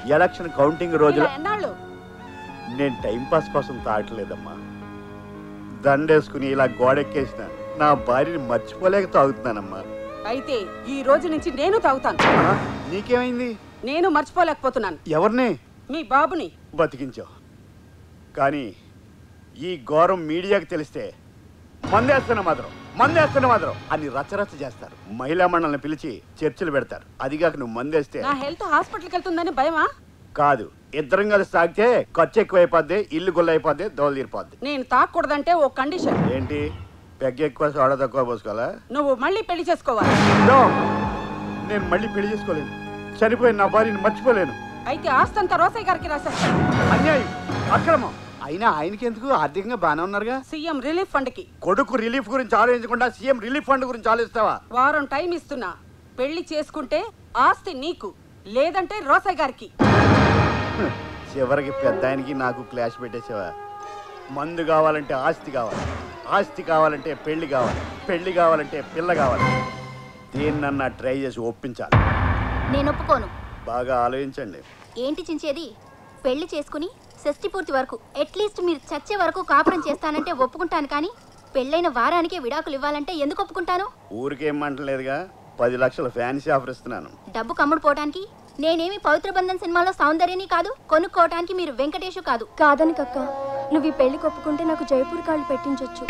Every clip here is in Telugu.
ఎలక్షన్ కౌంటింగ్ రోజున ఇలా ఎన్నాళ్ళు నేను టైం పాస్ కోసం తాగట్లేదమ్మా దండేసుకుని ఇలా గోడెక్కేసిన నా భార్యని మర్చిపోలేక తాగుతున్నానమ్మా అయితే ఈ రోజు నుంచి నేను తాగుతాను ఆ, నీకేమైంది నేను మర్చిపోలేకపోతున్నాను ఎవరిని మీ బాబుని బతికించావు కానీ ఈ ఘోరం మీడియాకి తెలిస్తే మందేస్తున్న మాత్రం మందేస్తున్న మాత్రం అని రచ్చరచ్చ చేస్తారు మహిళా మండలిని పిలిచి చర్చలు పెడతారు అదిగాక నువ్వు మందేస్తే నా హెల్త్ హాస్పిటల్కి వెళ్తుందని భయమా కాదు ఇద్దరం కలిసి తాగితే ఖర్చు ఎక్కువైపోద్ది ఇల్లు గుల్లైపోద్ది దోలు తీరిపోద్ది నేను తాగకూడదంటే ఓ కండిషన్ ఏంటి పెగ్గ ఎక్కువ సోడా తక్కువ పోసుకోవాలా నువ్వు మళ్ళీ పెళ్లి చేసుకోవాలి నో! నేను మళ్ళీ పెళ్లి చేసుకోలేను చనిపోయిన నా భార్యని మర్చిపోలేను అయితే ఆస్తంతా రోసయ్య గారికి రాసేస్తాను అన్యాయం అక్రమం అయినా ఆయనకి ఎందుకు ఆర్థికంగా బాగానే ఉన్నారుగా సీఎం రిలీఫ్ ఫండ్ కి కొడుకు రిలీఫ్ గురించి ఆలోచించకుండా సీఎం రిలీఫ్ ఫండ్ గురించి ఆలోచిస్తావా వారం టైం ఇస్తున్నా పెళ్లి చేసుకుంటే ఆస్తి నీకు లేదంటే రోసయ్య గారికి హ్మ్. చివరికి పెద్ద ఆయనకి నాకు క్లాష్ పెట్టేసావా మందు కావాలంటే ఆస్తి కావాలి ఆస్తి కావాలంటే పెళ్లి కావాలి పెళ్లి కావాలంటే పిల్ల కావాలి దేన్నన్నా ట్రై చేసి ఒప్పించాలి నేను ఒప్పుకోను బాగా ఆలోచించండి ఏంటి చించేది పెళ్లి చేసుకుని షష్టి పూర్తి వరకు అట్లీస్ట్ మీరు చచ్చే వరకు కాపురం చేస్తానంటే ఒప్పుకుంటాను కానీ పెళ్ళైన వారానికే విడాకులు ఇవ్వాలంటే ఎందుకు ఒప్పుకుంటాను ఊరికేం మంటలేదుగా పది లక్షల ఫ్యాన్సీ ఆఫర్ ఇస్తున్నాను డబ్బు కమ్ముడు పోవటానికి నేనేమి పవిత్ర బంధన్ సినిమాలో సౌందర్యని కాదు కొనుక్కోవటానికి మీరు వెంకటేషు కాదు కాదని కక్క నువ్వు ఈ పెళ్లి ఒప్పుకుంటే నాకు జైపూర్ కాళ్ళు పెట్టించొచ్చు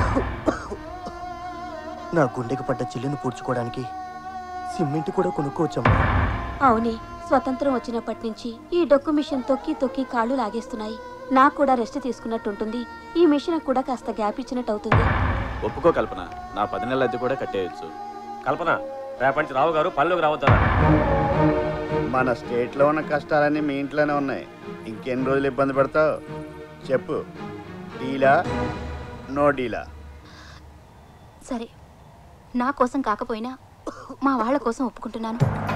నా గుండెకి పడ్డ చిల్లును పూడ్చుకోవడానికి సిమెంట్ కూడా కొనుక్కోవచ్చమ్మా అవునే స్వతంత్రం వచ్చినప్పటి నుంచి ఈ డొక్కు మిషన్ తొక్కి తొక్కి కాళ్ళు లాగేస్తున్నాయి నాకు కూడా రెస్ట్ తీసుకున్నట్టుంటుంది ఈ మిషన్ కూడా కాస్త గ్యాప్ ఇచ్చినట్టు అవుతుంది ఒప్పుకో కల్పన నా పది నెలల అద్దె కూడా కట్టేయచ్చు కల్పన రేపటి నుంచి రావు గారు పనిలోకి రావద్దారా మన స్టేట్లో ఉన్న కష్టాలన్నీ మీ ఇంట్లోనే ఉన్నాయి ఇంకెన్ని రోజులు ఇబ్బంది పడతావు చెప్పు డీలా నో డీలా సరే నా కోసం కాకపోయినా మా వాళ్ళ కోసం ఒప్పుకుంటున్నాను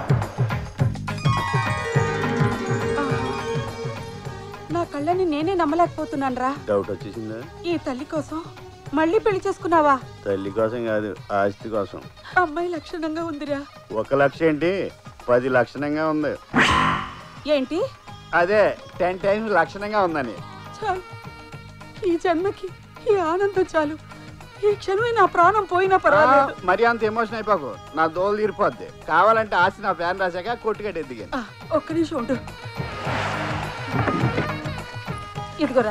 నా కళ్ళని నేనే నమ్మలేకపోతున్నాను రా డౌట్ వచ్చేసిందా ఈ తల్లి కోసం మళ్ళీ పెళ్లి చేసుకున్నావా తల్లి కోసం కాదు ఆస్తి కోసం అమ్మాయి లక్షణంగా ఉందిరా ఒక లక్ష ఏంటి పది లక్షణంగా ఉంది ఏంటి అదే టెన్ టైమ్స్ లక్షణంగా ఉందని చాలు ఈ జన్మకి ఈ ఆనందం చాలు ఈ క్షణమే నా ప్రాణం పోయినా పర్వాలేదు ఆ, మరి అంత ఎమోషన్ అయిపోకు నా దోలు తీరిపోద్ది కావాలంటే ఆస్తి నా ఫ్యాన్ రాశాక కొట్టుకట్టే దిగాను ఆ, ఒక్క నిమిషం ఉండు ఇదిగోరా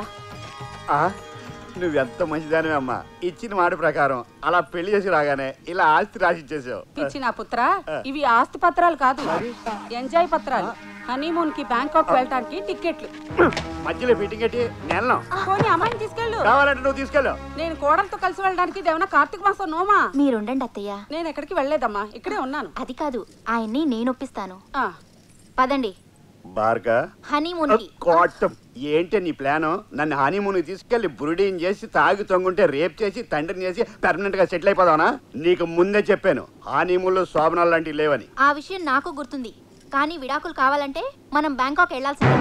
ఆ, నువ్వెంత మంచిదానివే అమ్మా ఇచ్చిన మాట ప్రకారం అలా పెళ్లి చేసి రాగానే ఇలా ఆస్తి రాసి ఇచ్చేసావు పిచ్చి నా పుత్ర ఇవి ఆస్తి పత్రాలు కాదు ఎంజాయ్ పత్రాలు హనీమూన్ కి బ్యాంకాక్ వెళ్ళటానికి టికెట్లు మధ్యలో ఫిట్టింగ్ పెట్టి నెలను పోనీ అమ్మాయిని తీసుకెళ్ళు కావాలంటే నువ్వు తీసుకెళ్ళు నేను కోడలతో కలిసి వెళ్ళడానికి ఇదేమన్నా కార్తీక మాసం నోమా మీరుండండి అత్తయ్య నేను ఎక్కడికి వెళ్ళలేదమ్మా ఇక్కడే ఉన్నాను అది కాదు ఆయన్ని నేను ఒప్పిస్తాను ఆ, పదండి బార్గా హనీమూన్కి కోటం ఏంటి నీ ప్లాను నన్ను హనీమూన్ తీసుకెళ్లి బురుడీని చేసి తాగి తొంగుంటే రేప్ చేసి తండ్రిని చేసి పర్మనెంట్ గా సెటిల్ అయిపోదావనా నీకు ముందే చెప్పాను హనీమూన్లో శోభనాలు లాంటివి లేవని ఆ విషయం నాకు గుర్తుంది కానీ విడాకులు కావాలంటే మనం బ్యాంకాక్ వెళ్లాల్సిందే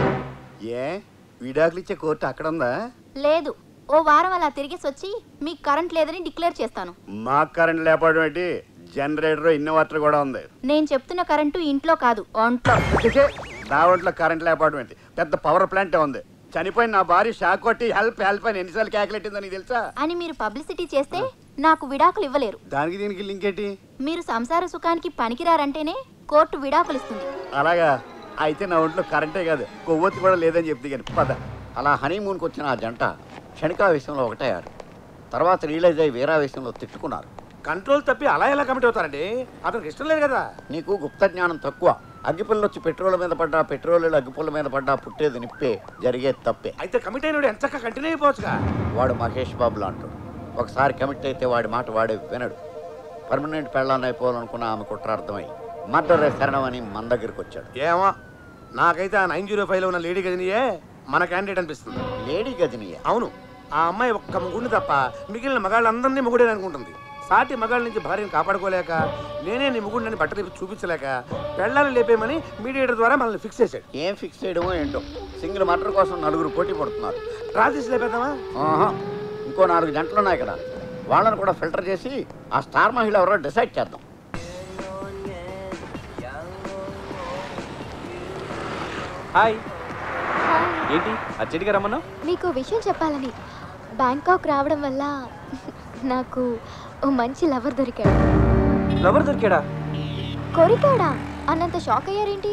ఏ విడాకులు ఇచ్చే కోర్టు అక్కడ ఉందా లేదు ఓ వారం అలా తిరిగేసి వచ్చి మీకు కరెంట్ లేదని డిక్లేర్ చేస్తాను మా కరెంట్ లేపడం ఏంటి జనరేటర్ ఇన్వర్టర్ కూడా ఉంది నేను చెప్తున్న కరెంటు ఇంట్లో కాదు ఒంట్లో ఛే, నా ఒంట్లో కరెంట్ లేపడం ఏంటి పెద్ద పవర్ ప్లాంట్ ఉంది చనిపోయిన నా భార్య షాక్ కొట్టి హెల్ప్ హెల్ప్ అని ఎన్నిసార్లు క్యాకులెట్టిందో నీకు తెలుసా అని మీరు పబ్లిసిటీ చేస్తే నాకు విడాకులు ఇవ్వలేరు దానికి దీనికి లింక్ ఏంటి మీరు సంసార సుఖానికి పనికిరారంటేనే కోర్టు విడాకులు ఇస్తుంది అలాగా అయితే నా ఒంట్లో కరెంటే కాదు కొవ్వొత్తి కూడా లేదని చెప్తే కానీ పద అలా హనీమూన్కి వచ్చిన ఆ జంట క్షణికావేశంలో ఒకటయ్యారు తర్వాత రియలైజ్ అయ్యి వీరావేశంలో తిట్టుకున్నారు కంట్రోల్ తప్పి అలా ఎలా కమిట్ అవుతారండి అతనికి ఇష్టం లేదు కదా నీకు గుప్త జ్ఞానం తక్కువ అగ్గిపుల్ల వచ్చి పెట్రోల్ మీద పడ్డా పెట్రోల్ అగ్గిపుల్ల మీద పడ్డా పుట్టేది నిప్పే జరిగేది తప్పే అయితే కమిట్ అయినోడు ఎంత కంటిన్యూ అయిపోవచ్చుగా వాడు మహేష్ బాబు లాంటాడు ఒకసారి కమిట్ అయితే వాడి మాట వాడే వినడు పర్మనెంట్ పెళ్ళాన్ని అయిపోవాలనుకున్న ఆమె కుట్రార్థమై మర్డర్ శరణం అని మన దగ్గరికి వచ్చాడు ఏమో నాకైతే ఆ నైన్ జీరో ఫైవ్ లో ఉన్న లేడీ గదినియే మన క్యాండిడేట్ అనిపిస్తుంది లేడీ గదినియ అవును ఆ అమ్మాయి ఒక్క ముగ్గుడిని తప్ప మిగిలిన మగాళ్ళందరినీ ముగుడే అనుకుంటుంది సాటి మగాళ్ళ నుంచి భార్యను కాపాడుకోలేక నేనే నీ ముగుడిని బట్టలు చూపించలేక పెళ్ళాన్ని లేపేయమని మీడియేటర్ ద్వారా మనల్ని ఫిక్స్ చేశాడు ఏం ఫిక్స్ చేయడమో ఏంటో సింగిల్ మర్డర్ కోసం నలుగురు పోటీ పడుతున్నారు రాజేష్ లేపేద్దామా ఆహా ఇంకో నాలుగు గంటలు ఉన్నాయి ఇక్కడ వాళ్ళని కూడా ఫిల్టర్ చేసి ఆ స్టార్ మహిళ ఎవరో డిసైడ్ చేద్దాం హాయ్ ఏంటి అర్జెంట్గా రమ్మన్నావు మీకు విషయం చెప్పాలని బ్యాంకాక్ రావడం వల్ల నాకు ఓ మంచి లవర్ దొరికాడు లవర్ దొరికాడా కొరికాడా అన్నంత షాక్ అయ్యారేంటి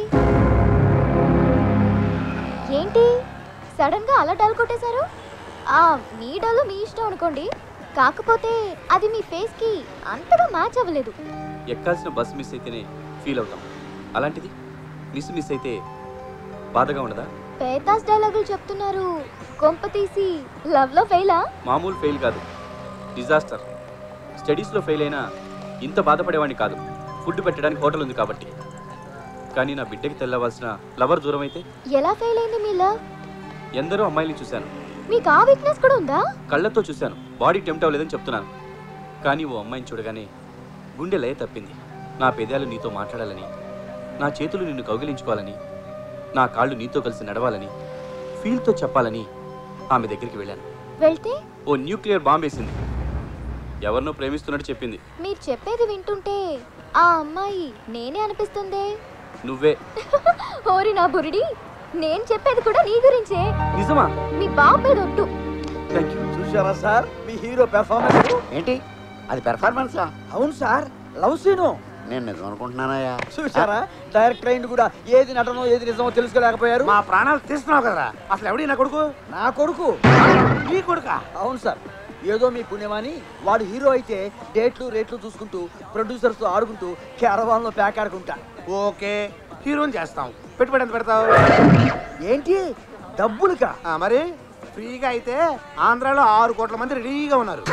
ఏంటి సడన్ గా అలా డల్ కొట్టేశారు ఆ మీ డల్ మీ ఇష్టం అనుకోండి కాకపోతే అది మీ ఫేస్ కి అంతగా మ్యాచ్ అవ్వలేదు ఎక్కాల్సిన బస్ మిస్ అయితేనే ఫీల్ అవుతాం అలాంటిది మిస్ మిస్ అయితే బాధగా ఉండదా పేతాస్ డైలాగులు చెప్తున్నారు కొంప తీసి లవ్ లో ఫెయిలా మామూలు ఫెయిల్ కాదు డిజాస్టర్ స్టడీస్లో ఫెయిల్ అయినా ఇంత బాధపడేవాడిని కాదు ఫుడ్ పెట్టడానికి హోటల్ ఉంది కాబట్టి కానీ నా బిడ్డకి తెల్లవలసిన లవర్ దూరం అయితే ఎలా ఫెయిల్ అయింది మీ లవ్ ఎందరో అమ్మాయిల్ని చూశాను మీకు ఆ వీక్నెస్ కూడా ఉందా కళ్ళతో చూశాను బాడీ టెంప్ట్ అవ్వలేదని చెప్తున్నాను కానీ ఓ అమ్మాయిని చూడగానే గుండె లయ తప్పింది నా పెదాలు నీతో మాట్లాడాలని నా చేతులు నిన్ను కౌగిలించుకోవాలని నా కాళ్ళు నీతో కలిసి నడవాలని ఫీల్తో చెప్పాలని ఆమె దగ్గరికి వెళ్ళాను వెళ్తే ఓ న్యూక్లియర్ బాంబ్ వేసింది ఎవరినో ప్రేమిస్తున్నట్టు చెప్పింది మీరు చెప్పేది వింటుంటే ఆ అమ్మాయి నేనే అనిపిస్తుందే నువ్వే ఓరి నా బురిడి నేను చెప్పేది కూడా నీ గురించే నిజమా మీ బాబు మీద ఒట్టు థ్యాంక్ యూ చూసావా సార్ మీ హీరో పెర్ఫార్మెన్స్ ఏంటి అది పెర్ఫార్మెన్సా అవును సార్ లవ్ సీను నేను నిజం అనుకుంటున్నానయ్యా చూసారా డైరెక్టర్ అయింది కూడా ఏది నటనో ఏది నిజమో తెలుసుకోలేకపోయారు మా ప్రాణాలు తీస్తున్నావు కదరా అసలు ఎవడి నా కొడుకు నా కొడుకు నీ కొడుకా అవును సార్ ఏదో మీ పుణ్యమని వాడు హీరో అయితే డేట్లు రేట్లు చూసుకుంటూ ప్రొడ్యూసర్స్ తో ఆడుకుంటూ క్యారవాన్ లో ప్యాక్ ఆడుకుంటా ఓకే హీరోని చేస్తాం పెట్టుబడి ఎంత పెడతావు ఏంటి డబ్బులుకా ఆ, మరి ఫ్రీగా అయితే ఆంధ్రాలో ఆరు కోట్ల మంది రెడీగా ఉన్నారు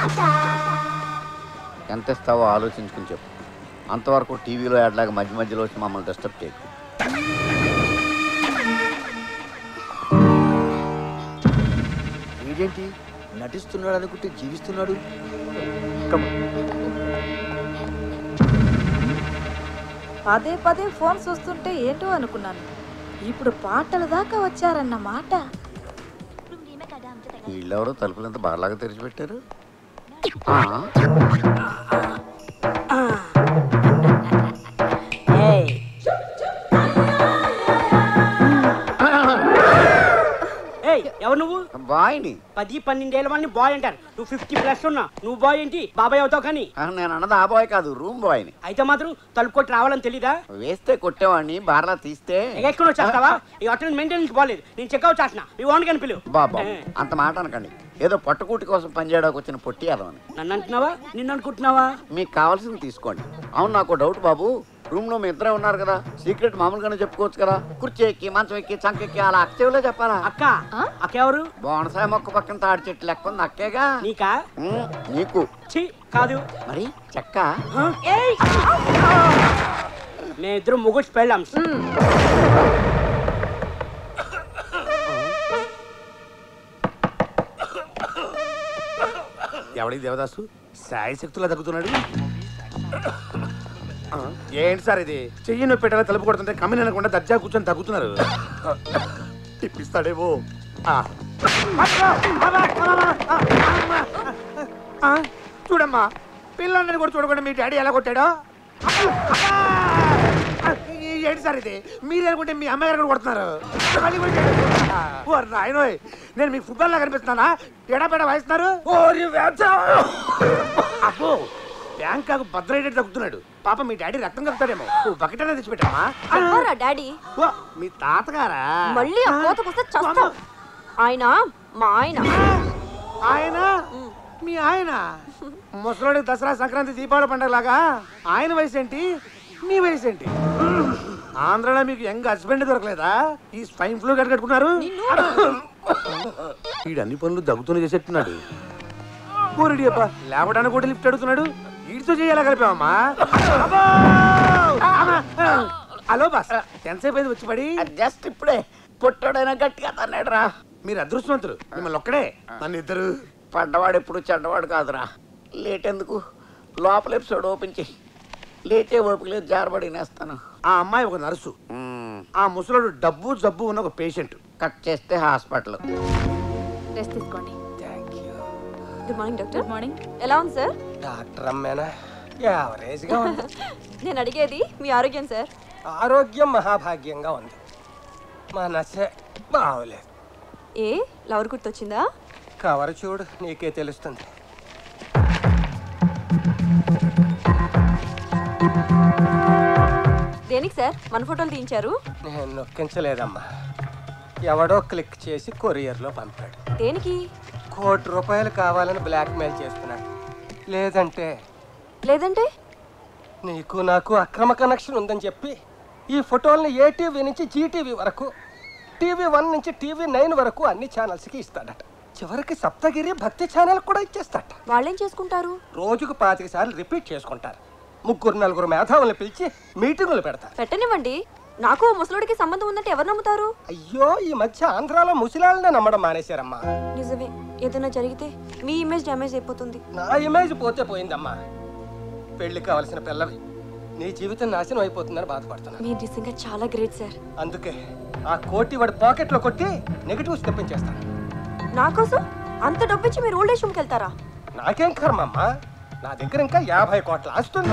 ఎంత ఇస్తావో ఆలోచించుకుని చెప్పు అంతవరకు టీవీలో యాడ్లాగా మధ్య మధ్యలో వచ్చి మమ్మల్ని డిస్టర్బ్ చేయకు వీడేంటి నటిస్తున్నాడు అనుకుంటే జీవిస్తున్నాడు పదే పదే ఫోన్ చూస్తుంటే ఏంటో అనుకున్నాను ఇప్పుడు పాటల దాకా వచ్చారన్నమాట వీళ్ళెవరో తలుపులంతా బాగా తెరిచిపెట్టారు ఏయ్ ఎవరు నువ్వు బాయ్ని పది పన్నెండేళ్ళ వాళ్ళని బాయ్ అంటారు నువ్వు ఫిఫ్టీ ప్లస్ ఉన్నా నువ్వు బాయ్ ఏంటి బాబాయ్ అవుతావు కానీ ఆ, నేను అన్నది ఆ బాయ్ కాదు రూమ్ బాయ్ని అయితే మాత్రం తలుపు కొట్టి రావాలని తెలీదా వేస్తే కొట్టేవాడిని బార్లా తీస్తే ఎక్కడ వచ్చేస్తావా ఈ హోటల్ మెయింటెనెన్స్ బాగాలేదు నేను చెక్అవుట్ చేసిన మీ ఓన్ కని పిలువు బాబా ఏ, అంత మాట అనకండి ఏదో పట్టుకూటి కోసం పనిచేయడానికి వచ్చిన పొట్టి అదవని నన్ను అంటున్నావా నిన్ను అనుకుంటున్నావా మీకు కావాల్సింది తీసుకోండి అవును నాకు డౌట్ బాబు రూమ్ లో మీ ఇద్దరే ఉన్నారు కదా సీక్రెట్ మామూలుగానే చెప్పుకోవచ్చు కదా కుర్చీ ఎక్కి మంచం ఎక్కి చంక ఎక్కి అలా అక్కచేవులో చెప్పాలా అక్క అక్క ఎవరు బోనసాయ మొక్క పక్కన తాడి చెట్టు లెక్క ఉంది అక్కేగా నీకా ఉమ్, నీకు ఛీ కాదు మరి చెక్క ఏయ్! మేమిద్దరం ముగ్గురు పెళ్ళాం ఎవడి దేవదాసు సాయి శక్తులా తగ్గుతున్నాడు ఆ, ఏంటి సార్ ఇది చెయ్యి నొప్పి పెట్టాలా తలుపు కొడుతుంటే కమ్మిన అనకుండా దర్జా కూర్చొని తగ్గుతున్నారు తిప్పిస్తాడేమో ఆ. ఆ, చూడమ్మా పిల్లల్ని కూడా చూడకుండా మీ డాడీ ఎలా కొట్టాడో ఆ, ఈ- ఏంటి సార్ ఇది మీరు అనుకుంటే మీ అమ్మగారు కూడా కొడుతున్నారు మళ్ళీ కొట్టాడు. ఓ నాయనోయ్ నేను మీకు ఫుట్బాల్ లా కనిపిస్తున్నానా ఎడబెడ వాయిస్తున్నారు ఓరి వేద్దాం. అబ్బో బ్యాంకాకు భద్రైడెడ్ తగ్గుతున్నాడు పాప మీ డాడీ రక్తం కలుగుతాడేమో ఓ బకెట్ అనేది తెచ్చిపెట్టామా చెప్పారా డాడీ ఓ, మీ తాతగారా మళ్ళీ ఆ కోతకొస్తే చస్తాం ఆయన మా ఆయన ఆయన మీ ఆయన ముసలోడి దసరా సంక్రాంతి దీపావళి పండగలాగా ఆయన వయసు ఏంటి మీ వయసు ఏంటి ఆంధ్రాలో మీకు యంగ్ హస్బెండ్ దొరకలేదా ఈ స్వైన్ ఫ్లూ గట్ట కట్టుకున్నారు వీడు అన్ని పనులు దగ్గుతూనే చేసేట్టున్నాడు ఊరిడి అప్ప లేవడానికి కూడా లిఫ్ట్ అడుగుతున్నాడు వీడితో చేయాలా కలిపామమ్మా అబ్బో! అమ్మా! హలో బాస్ ఎంతసేపు అయింది వచ్చి పడి జస్ట్ ఇప్పుడే పుట్టాడైనా గట్టిగా తన్నాడు రా మీరు అదృష్టవంతులు మిమ్మల్ని ఒక్కడే నన్ను ఇద్దరు పడ్డవాడు ఎప్పుడు చెడ్డవాడు కాదురా లేట్ ఎందుకు లోపల ఎపిసోడ్ ఓపెన్ చేయి లేచే ఓపిక లేదు జారబడి నేస్తాను ఆ అమ్మాయి ఒక నర్సు ఆ ముసలోడు డబ్బు జబ్బు ఉన్న ఒక పేషెంట్ కట్ చేస్తే హాస్పిటల్ రెస్ట్ తీసుకోండి good morning doctor good morning ఎలా ఉంది సార్ డాక్టర్ అమ్మేనా యావరేజ్గా ఉంది నేను అడిగేది మీ ఆరోగ్యం సార్ ఆరోగ్యం మహాభాగ్యంగా ఉంది మా నచ్చే బాగోలేదు ఏ లవర్ గుర్తొచ్చిందా కవర్ చూడు నీకే తెలుస్తుంది దేనికి సార్ మన ఫోటోలు తీయించారు నేను నొక్కించలేదమ్మా ఎవడో క్లిక్ చేసి కొరియర్లో పంపాడు దేనికి కోటి రూపాయలు కావాలని బ్లాక్మెయిల్ చేస్తున్నాడు లేదంటే లేదంటే నీకు నాకు అక్రమ కనెక్షన్ ఉందని చెప్పి ఈ ఫోటోల్ని ఏ టీవీ నుంచి జీటీవీ వరకు టీవీ వన్ నుంచి టీవీ నైన్ వరకు అన్ని ఛానల్స్కి ఇస్తాడట చివరికి సప్తగిరి భక్తి ఛానల్ కూడా ఇచ్చేస్తాడట వాళ్ళేం చేసుకుంటారు రోజుకు పాతిక సార్లు రిపీట్ చేసుకుంటారు ముగ్గురు నలుగురు మేధావులను పిలిచి మీటింగులు పెడతారు పెట్టనివ్వండి నాకు ఓ ముసలోడికి సంబంధం ఉందంటే ఎవరు నమ్ముతారు అయ్యో ఈ మధ్య ఆంధ్రాలో ముసలాళ్ళనే నమ్మడం మానేశారమ్మా నిజమే ఏదైనా జరిగితే మీ ఇమేజ్ డ్యామేజ్ అయిపోతుంది నా ఇమేజ్ పోతే పోయిందమ్మా పెళ్లి కావలసిన పిల్లవి నీ జీవితం నాశనం అయిపోతుందని బాధపడుతున్నా మీరు నిజంగా చాలా గ్రేట్ సార్ అందుకే ఆ కోటి వాడి పాకెట్లో కొట్టి నెగిటివ్స్ తెప్పించేస్తాను నా కోసం అంత డబ్బిచ్చి మీరు ఓల్డ్ ఏజ్ హోమ్కి వెళ్తారా నాకేం కర్మమ్మా నా దగ్గర ఇంకా యాభై కోట్ల ఆస్తుంది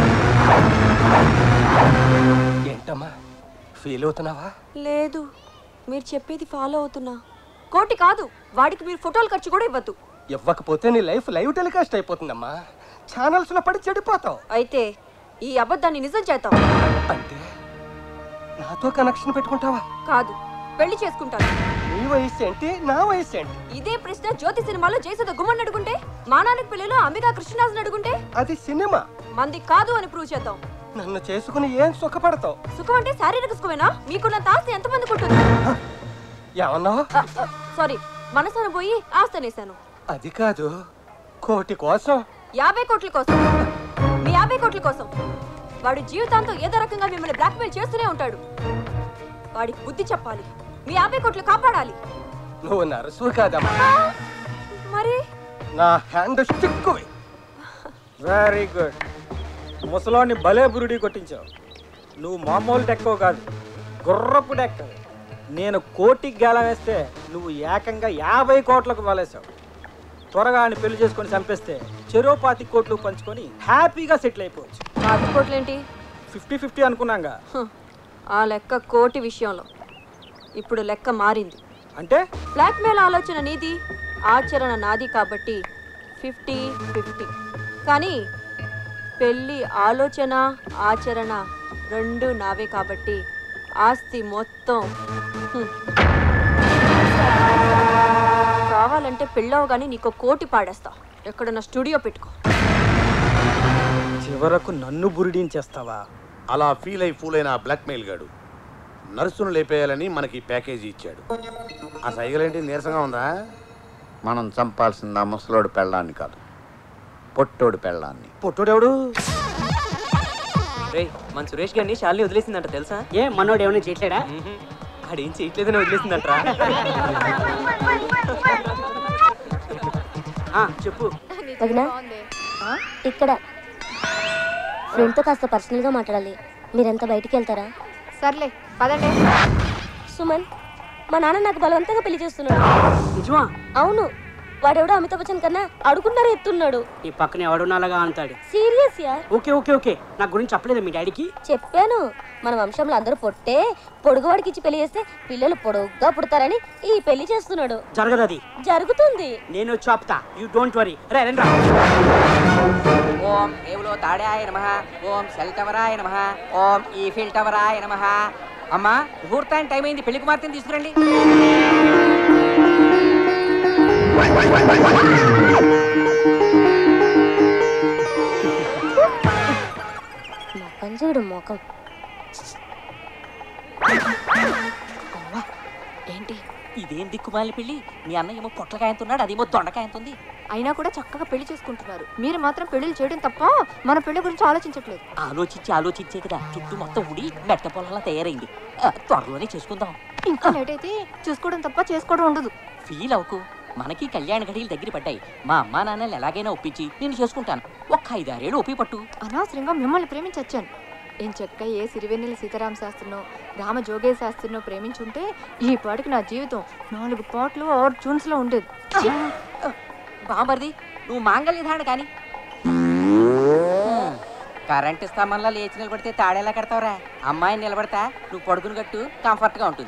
ఏంటమ్మా ఫీల్ అవుతున్నావా లేదు మీరు చెప్పేది ఫాలో అవుతున్నా కోటి కాదు వాడికి మీరు ఫోటోలు ఖర్చు కూడా ఇవ్వద్దు ఇవ్వకపోతే నీ లైఫ్ లైవ్ టెలికాస్ట్ అయిపోతుందమ్మా ఛానల్స్ లో పడి చెడిపోతావు అయితే ఈ అబద్ధాన్ని నిజం చేద్దాం అంటే నాతో కనెక్షన్ పెట్టుకుంటావా కాదు పెళ్లి చేసుకుంటాను నీ వయసు ఏంటి నా వయసు ఏంటి ఇదే ప్రశ్న జ్యోతి సినిమాలో జయసుధ గుమ్మని అడుగుంటే మా నాన్నకి పెళ్లిలో అంబికా కృష్ణరాజుని అడుగుంటే అది సినిమా మంది కాదు అని ప్రూవ్ చేద్దాం నన్ను చేసుకుని ఏం సుఖపడతావు సుఖం అంటే శారీరక సుఖమేనా మీకున్నంత ఆస్తి ఎంతమందికి ఉంటుంది ఏమన్నావు సారీ మనసున పోయి ఆస్తి అనేసాను అది కాదు కోటి కోసం యాభై కోట్ల కోసం మీ యాభై కోట్ల కోసం వాడు జీవితాంతం ఏదో రకంగా మిమ్మల్ని బ్లాక్మెయిల్ చేస్తూనే ఉంటాడు వాడికి బుద్ధి చెప్పాలి మీ యాభై కోట్లు కాపాడాలి నువ్వు నరసు కాదమ్మా మరి నా హ్యాండ్ స్టిక్కువి వెరీ గుడ్ ముసలోని భలే బురుడి కొట్టించావు నువ్వు మామూలు డెక్కో కాదు గుర్రపు డెక్క నేను కోటికి గేలం వేస్తే నువ్వు ఏకంగా యాభై కోట్లకు వలేసావు త్వరగా ఆయన పెళ్లి చేసుకొని చంపేస్తే చెరో పాతి కోట్లు పంచుకొని హ్యాపీగా సెటిల్ అయిపోవచ్చు యాభై కోట్లేంటి ఫిఫ్టీ ఫిఫ్టీ అనుకున్నాగా హ్, ఆ లెక్క కోటి విషయంలో ఇప్పుడు లెక్క మారింది అంటే బ్లాక్మెయిల్ ఆలోచన నీది ఆచరణ నాది కాబట్టి ఫిఫ్టీ ఫిఫ్టీ కానీ పెళ్ళి ఆలోచన ఆచరణ రెండు నావే కాబట్టి ఆస్తి మొత్తం హ్మ్. కావాలంటే పెళ్ళవగానే నీకు కోటి పాడేస్తా ఎక్కడన్నా స్టూడియో పెట్టుకో చివరకు నన్ను బురిడించేస్తావా అలా ఫీల్ అయి ఫూల్ అయిన ఆ బ్లాక్మెయిల్ గాడు నర్సును లేపేయాలని మనకి ప్యాకేజీ ఇచ్చాడు ఆ సైగలేంటి నీరసంగా ఉందా మనం చంపాల్సింది ఆ ముసలోడు పెళ్ళాన్ని కాదు పొట్టోడు పెళ్ళాన్ని పొట్టుడెవడు రే మన సురేష్ గారిని శాలిని వదిలేసిందంట తెలుసా ఏ మనోడు ఏమైనా చేయట్లేడా ఆడేం చేయట్లేదని వదిలేసిందంట్రా ఆ, చెప్పు వదినా ఇక్కడ ఫ్రెండ్తో కాస్త పర్సనల్గా మాట్లాడాలి మీరంతా బయటికి వెళ్తారా సర్లే పదండి సుమన్ మా నాన్న నాకు బలవంతంగా పెళ్లి చేస్తున్నాడు నిజమా అవును వాడెవడో అమితాబ్ బచ్చన్ కన్నా అడుగున్నారా ఎత్తున్నాడు ఈ పక్కన ఎవడున్నాలాగా అంటాడు serious yeah okay okay okay నా గురించి చెప్పలేదు మీ డాడీకి చెప్పాను మన వంశంలో అందరూ పొట్టే పొడుగువాడికి ఇచ్చి పెళ్లి చేస్తే పిల్లలు పొడుగ్గా పుడతారని ఈ పెళ్లి చేస్తున్నాడు జరగదు అది జరుగుతుంది నేను చెప్తా యూ డోంట్ వరీ రే రండి రా. ఓం ఏవులో తాడాయ నమ ఓం సెల్ టవరాయ నమ ఓం ఈఫిల్ టవరాయ నమ అమ్మా ముహూర్తానికి టైం అయింది పెళ్లి కుమార్తెని తీసుకురండి మొఖం చూడు మొఖం ఏంటి ఇదేం దిక్కుమాలి పెళ్లి మీ అన్నయ్య ఏమో పొట్లకాయంతున్నాడు అదేమో దొండకాయంతుంది అయినా కూడా చక్కగా పెళ్లి చేసుకుంటున్నారు మీరు మాత్రం పెళ్లిళ్ళు చేయడం తప్ప మన పెళ్లి గురించి ఆలోచించట్లేదు ఆలోచించి ఆలోచించే కదా చుట్టూ మొత్తం ఉడి మెట్ట పొలంలా తయారైంది ఆ, త్వరలోనే చేసుకుందాం ఇంకా లేట్ అయితే చూసుకోవడం తప్ప చేసుకోవడం ఉండదు ఫీల్ అవ్వకు మనకి కళ్యాణ గడియలు దగ్గర పడ్డాయి మా అమ్మా నాన్నలు ఎలాగైనా ఒప్పించి నేను చేసుకుంటాను ఒక్క ఐదారేళ్ళు ఒప్పి పట్టు అనవసరంగా మిమ్మల్ని ప్రేమించొచ్చాను ఏం చెక్క ఏ సిరివెన్నెల సీతారామ శాస్త్రినో రామ జోగే శాస్త్రినో ప్రేమించుంటే ఈ పాటికి నా జీవితం నాలుగు పాటలు ఆరు ట్యూన్స్ లో ఉండేది బామర్ది నువ్వు మాంగళ్య ధారణ కానీ కరెంట్ స్తంభంలో లేచి నిలబడితే తాడేలా కడతావురా అమ్మాయిని నిలబడతా నువ్వు పడుకుని కట్టు కంఫర్ట్ గా ఉంటుంది